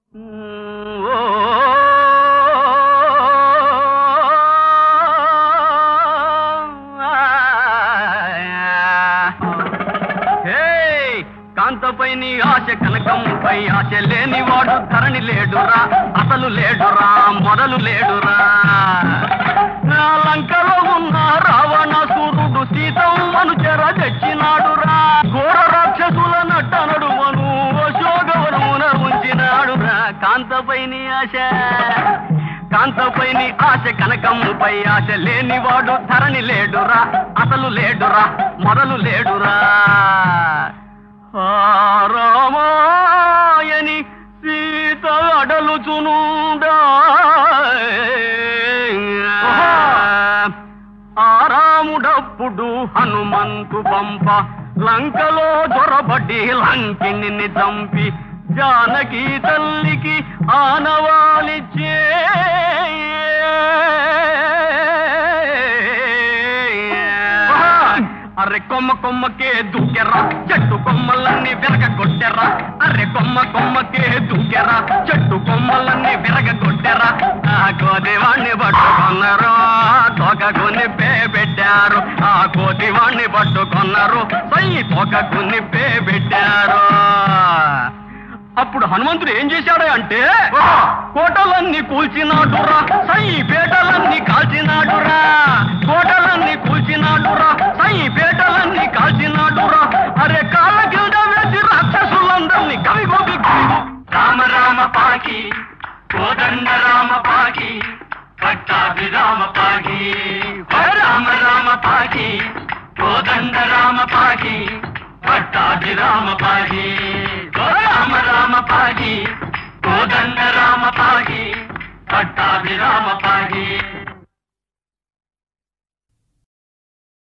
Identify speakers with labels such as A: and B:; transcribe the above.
A: కాంతపై నీ ఆశ కనకంపై ఆశ లేనివాడు ధరణి లేడురా అసలు లేడురా మొదలు లేడురా నా లంకలో ఉన్న రావణాసురుడు సీతమ్మను చెర తెచ్చినాడురా ఘోర రాక్షసుల నట్టనడు మను అశోకవనమున ఉంచినాడురా కాంతపై నీ ఆశ కాంతపై నీ ఆశ కనకమ్ముపై ఆశ లేనివాడు ధరణి లేడురా అసలు లేడురా మొదలు లేడురా ఆ రామాయని సీత అడలుచునుండా ఆరాముడప్పుడు హనుమంతు పంప లంకలో జొరబడి లంకిని చంపి జానకి తల్లికి ఆనవాలిచ్చే అర్రె కొమ్మ కొమ్మకే దూకెర్రా చెట్టు కొమ్మలన్నీ విరగ కొట్టెర్రా అర్రె కొమ్మ కొమ్మకే దూకెర్రా చెట్టు కొమ్మలన్నీ విరగ కొట్టెర్రా ఆ కోతివాణ్ణి పట్టుకున్నారు తోకకు నిప్పే పెట్టారు ఆ కోతివాణ్ణి పట్టుకున్నారు పై తోకకు నిప్పే పెట్టారు అప్పుడు హనుమంతుడు ఏం చేశాడు అంటే కోటలన్నీ కూల్చినాడురా సై పేటలన్నీ కాల్చినాడురా కోటలన్నీ కూల్చినాడురా సై పేటలన్నీ కాల్చినాడురా అరే కాళ్ళ కింద వేసి రాక్షసులందరినీ కవిగోపి
B: రామ రామ పాకి కోదండ రామ పాకి పట్టాభి రామ పాకి రామ రామ పాకి కోదండ రామ పాకి పట్టాభి రామ పాకి రామ రామ పాకి కోదండ రామ పాకి పట్టాభి రామ